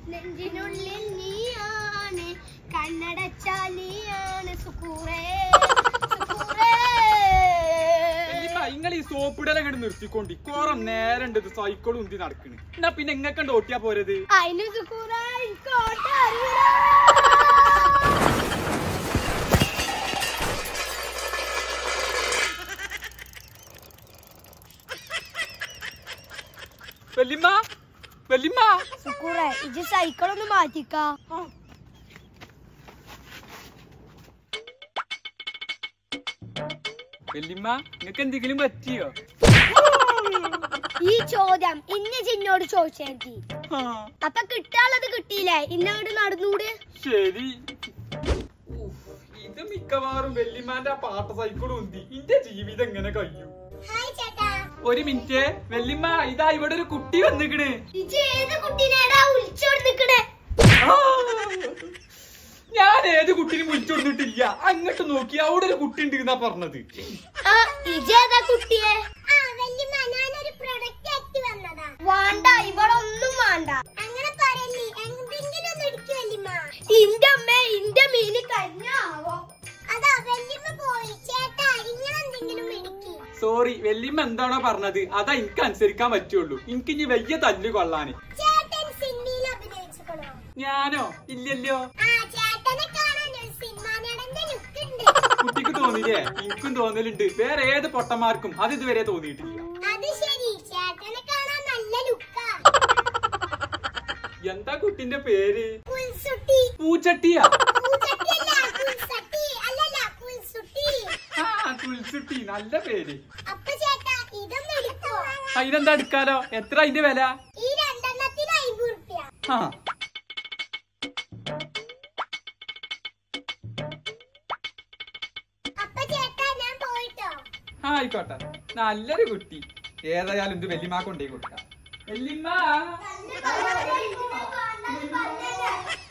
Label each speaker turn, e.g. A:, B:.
A: നെഞ്ചിനുള്ളിൽ നീയാണ് കണ്ണടച്ചാൽ നീയാണ് സുക്കൂറേ സുക്കൂറേ.
B: നിങ്ങൾ ഈ സോപ്പിടല അങ്ങോട്ട് നിർത്തിക്കൊണ്ടി കൊറേ നേരം ഉണ്ട് സൈക്കിളും ഉന്തി നടക്കണ് എന്നാ പിന്നെ എങ്ങക്കണ്ട് ഓട്ടിയാ പോരത്
A: അതിന് സുക്കൂറേ എനിക്ക് ഓട്ടം അറിയില്ല
B: വല്യമ്മ വല്യമ്മ
A: സുക്കൂറേ ഇത് സൈക്കിൾ ഒന്ന് മാറ്റിക്ക
B: വല്യമ്മ നിങ്ങക്ക് എന്തെങ്കിലും പറ്റിയോ
A: ഈ ചോദ്യം ഇന്ന ചിന്നോട് ചോദിച്ചേക്കി
B: ആ,
A: അപ്പൊ കിട്ടാനുള്ളത് കിട്ടിയില്ലേ ഇന്നങ്ങോട്ട് നടന്നൂടെ
B: ശരി ഉഫ്, ഇത് മിക്കവാറും വല്യമ്മാന്റെ ആ പാട്ട സൈക്കിളും ഉന്തി ഇന്റെ ജീവിതം എങ്ങനെ കഴിയും
A: ഹായ് ചേട്ടാ
B: ഒരു മിനിറ്റ് വല്യമ്മ ഇതാ ഇവിടെ ഒരു കുട്ടി വന്നിക്കണ്
A: ഇജ്ജ് ഏത് കുട്ടീനെടാ വിളിച്ചോണ്ട് നിക്കണേ
B: ആ, ഞാൻ ഏത് കുട്ടീനും വിളിച്ചോണ്ടിട്ടില്ല അങ്ങോട്ട് നോക്കി അവിടെ ഒരു കുട്ടി ഉണ്ട് എന്നാ പറഞ്ഞത്
A: ആ ഇജേതാ കുട്ടിയെ വേണ്ട ഇവിടെ ഒന്നും വേണ്ട അങ്ങനെ പറയല്ലേ എന്തെങ്കിലും ഒന്ന് എടുക്കുവല്ലിമ്മ ഇന്റെ അമ്മ ഇന്റെ മീന് കഞ്ഞാവോ അതാ വല്യമ്മ പോയി ചേട്ടാ ഇങ്ങളെന്തെങ്കിലും ഇടിക്കി
B: സോറി വല്യമ്മ എന്താണോ പറഞ്ഞത് അതാ എനിക്ക് അനുസരിക്കാൻ പറ്റുള്ളൂ എനിക്ക് ഇനി വലിയ തല്ല് കൊള്ളാന്
A: ചേട്ടൻ സിനിമയിൽ അഭിനയിച്ചിക്കണോ
B: ഞാനോ ഇല്ലല്ലോ
A: ആ ചേട്ടനെ കാണാൻ ഒരു സിനിമ നടന്റെ ലുക്ക് ഉണ്ട്
B: കുട്ടിക്ക് തോന്നില്ലേ എനിക്കും തോന്നലുണ്ട് വേറെ ഏത് പൊട്ടന്മാർക്കും അത് ഇതുവരെ തോന്നിയിട്ടില്ല
A: അത് ശരി ചേട്ടനെ കാണാൻ നല്ല ലുക്കാ
B: എന്താ കുട്ടിന്റെ പേര്
A: പുൽസുട്ടി
B: പൂച്ചട്ടിയാ
A: പൂച്ചട്ടിയല്ല പുൽസട്ടി അല്ലല്ല പുൽസുട്ടി
B: ആ തുൾസുട്ടി നല്ല പേര്
A: അപ്പൊ ചേട്ടാ ഇതൊന്നും എടുക്കോ
B: അതിനെന്താ എടുക്കാലോ എത്ര അതിന്റെ വില
A: ഈ രണ്ടെണ്ണത്തിന് അയ്മ്പത് റുപ്യ
B: ആ
A: അപ്പൊ ചേട്ടാ ഞാൻ പോയിട്ടോ
B: ആ, ആയിക്കോട്ടെ നല്ലൊരു കുട്ടി ഏതായാലും ഇത് വല്യമ്മ കൊണ്ടേ കൊടുക്കാം വല്യമ്മ
A: കണ്ടു